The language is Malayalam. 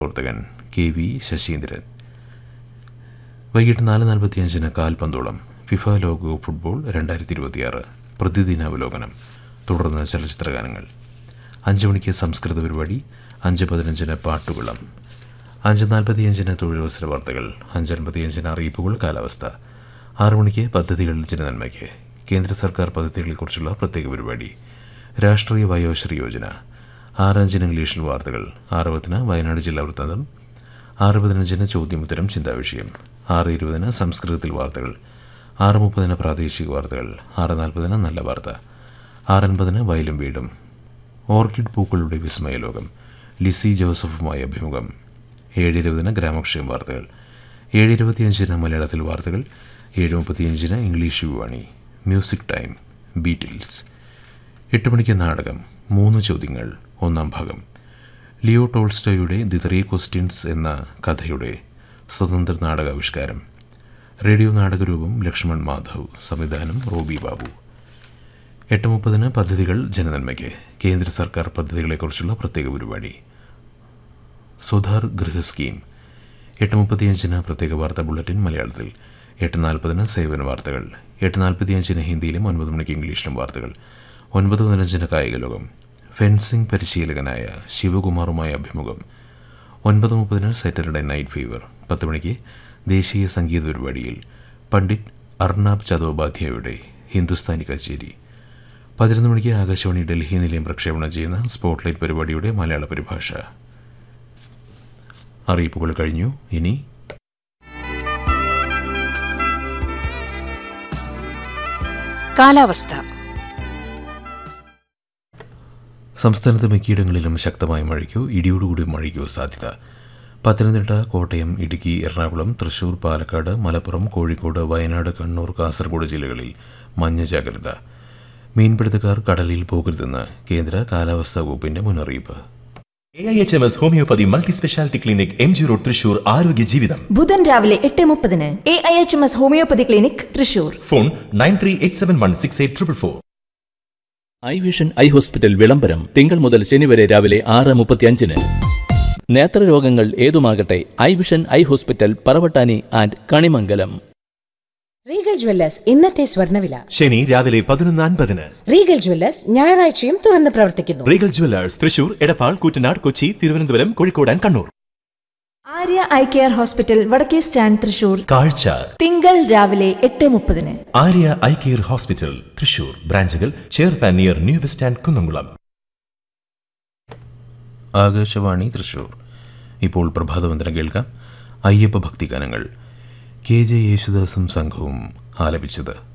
പ്രവർത്തകൻ കെ വി ശശീന്ദ്രൻ വൈകിട്ട് നാല് നാൽപ്പത്തിയഞ്ചിന് കാൽപന്തോളം ഫിഫ ലോകകപ്പ് ഫുട്ബോൾ രണ്ടായിരത്തി ഇരുപത്തിയാറ് പ്രതിദിനാവലോകനം തുടർന്ന് ചലച്ചിത്രഗാനങ്ങൾ അഞ്ച് മണിക്ക് സംസ്കൃത പരിപാടി അഞ്ച് പതിനഞ്ചിന് പാട്ടുകുളം അഞ്ച് നാൽപ്പത്തിയഞ്ചിന് തൊഴിലവസര വാർത്തകൾ അഞ്ച് അൻപത്തിയഞ്ചിന് അറിയിപ്പുകൾ കാലാവസ്ഥ ആറു മണിക്ക് പദ്ധതികൾ ജനനന്മയ്ക്ക് കേന്ദ്ര സർക്കാർ പദ്ധതികളെക്കുറിച്ചുള്ള പ്രത്യേക പരിപാടി രാഷ്ട്രീയ വയോശ്രീ യോജന ആറ് അഞ്ചിന് ഇംഗ്ലീഷിൽ വാർത്തകൾ ആറ് പത്തിന് വയനാട് ജില്ലാ വൃത്താന്തം ആറ് പതിനഞ്ചിന് ചോദ്യമുത്തരം ചിന്താവിഷയം ആറ് ഇരുപതിന് സംസ്കൃതത്തിൽ വാർത്തകൾ ആറ് മുപ്പതിന് പ്രാദേശിക വാർത്തകൾ ആറ് നാൽപ്പതിന് നല്ല വാർത്ത ആറ് അൻപതിന് വയലും വീടും ഓർക്കിഡ് പൂക്കളുടെ വിസ്മയലോകം ലിസി ജോസഫുമായി അഭിമുഖം ഏഴ് ഇരുപതിന് ഗ്രാമക്ഷേമ വാർത്തകൾ ഏഴ് ഇരുപത്തിയഞ്ചിന് മലയാളത്തിൽ വാർത്തകൾ ഏഴ് മുപ്പത്തിയഞ്ചിന് ഇംഗ്ലീഷ് വിവാണി മ്യൂസിക് ടൈം ബീറ്റിൽസ് എട്ട് മണിക്ക് നാടകം മൂന്ന് ചോദ്യങ്ങൾ ഒന്നാം ഭാഗം ലിയോ ടോൾസ്റ്റോയുടെ ദി ത്രീ ക്വസ്റ്റ്യൻസ് എന്ന കഥയുടെ സ്വതന്ത്ര നാടകാവിഷ്കാരം റേഡിയോ നാടകരൂപം ലക്ഷ്മൺ മാധവ് സംവിധാനം റോബി ബാബു എട്ട് മുപ്പതിന് പദ്ധതികൾ ജനനന്മയ്ക്ക് കേന്ദ്ര സർക്കാർ പദ്ധതികളെക്കുറിച്ചുള്ള പ്രത്യേക പരിപാടി സുധാർ ഗൃഹ സ്കീം എട്ട് മുപ്പത്തിയഞ്ചിന് പ്രത്യേക വാർത്താ ബുള്ളറ്റിൻ മലയാളത്തിൽ എട്ട് നാൽപ്പതിന് സേവന വാർത്തകൾ എട്ട് നാൽപ്പത്തിയഞ്ചിന് ഹിന്ദിയിലും ഒൻപത് മണിക്ക് ഇംഗ്ലീഷിലും വാർത്തകൾ ഒൻപത് പതിനഞ്ചിന് കായിക ലോകം ഫെൻസിംഗ് പരിശീലകനായ ശിവകുമാറുമായി അഭിമുഖം ഒൻപത് മുപ്പതിന് സാറ്റർഡേ നൈറ്റ് ഫീവർ പത്ത് മണിക്ക് ദേശീയ സംഗീത പരിപാടിയിൽ പണ്ഡിറ്റ് അർണാബ് ചതോപാധ്യായയുടെ ഹിന്ദുസ്ഥാനി കച്ചേരി പതിനൊന്ന് മണിക്ക് ആകാശവാണി ഡൽഹി നിലയം പ്രക്ഷേപണം ചെയ്യുന്ന സ്പോട്ട്ലൈറ്റ് പരിപാടിയുടെ മലയാള പരിഭാഷ അറിയിപ്പുകൾ കഴിഞ്ഞു ഇനി കാലാവസ്ഥ സംസ്ഥാനത്ത് മിക്കയിടങ്ങളിലും ശക്തമായ മഴയ്ക്കോ ഇടിയോടുകൂടി മഴയ്ക്കോ സാധ്യത പത്തനംതിട്ട കോട്ടയം ഇടുക്കി എറണാകുളം തൃശൂർ പാലക്കാട് മലപ്പുറം കോഴിക്കോട് വയനാട് കണ്ണൂർ കാസർഗോഡ് ജില്ലകളിൽ മഞ്ഞ ജാഗ്രത മീൻപിടുത്തക്കാർ കടലിൽ പോകരുതെന്ന് കേന്ദ്ര കാലാവസ്ഥാ വകുപ്പിന്റെ മുന്നറിയിപ്പ് A I H M S homoeopathy multi speciality clinic M G road Thrissur ആരോഗ്യ ജീവിതം ബുധൻ രാവിലെ എട്ട് മുപ്പതിന് A I H M S homoeopathy clinic Thrissur phone nine three eight seven one six eight triple four eye vision eye hospital വിളംബരം തിങ്കൾ മുതൽ ശനി വരെ രാവിലെ ആറ് മുപ്പത്തിയഞ്ചിന് നേത്രരോഗങ്ങൾ ഏതുമാകട്ടെ eye vision eye hospital Paravattani and Kanimangalam Regal jewellers ഇന്നത്തെ സ്വർണ്ണവില ശനി രാവിലെ പതിനൊന്ന് അൻപതിന് റീഗൽ ജ്വല്ലേഴ്സ് ഞായറാഴ്ചയും തുറന്ന് പ്രവർത്തിക്കുന്നു Regal jewellers Thrissur Edappal Koottanad Kochi Thiruvananthapuram Kozhikode and Kannur Arya eye care hospital വടക്കേ സ്റ്റാൻഡ് തൃശൂർ കാഴ്ച തിങ്കൾ രാവിലെ എട്ട് മുപ്പതിന് Arya eye care hospital Thrissur ബ്രാഞ്ചുകൾ ചെയർപാൻ near new bus stand Kunnamkulam Akashvani Thrissur ഇപ്പോൾ പ്രഭാതവന്ദനം കേൾക്കാം അയ്യപ്പ ഭക്തിഗാനങ്ങൾ കെ ജെ യേശുദാസും സംഘവും ആലപിച്ചത്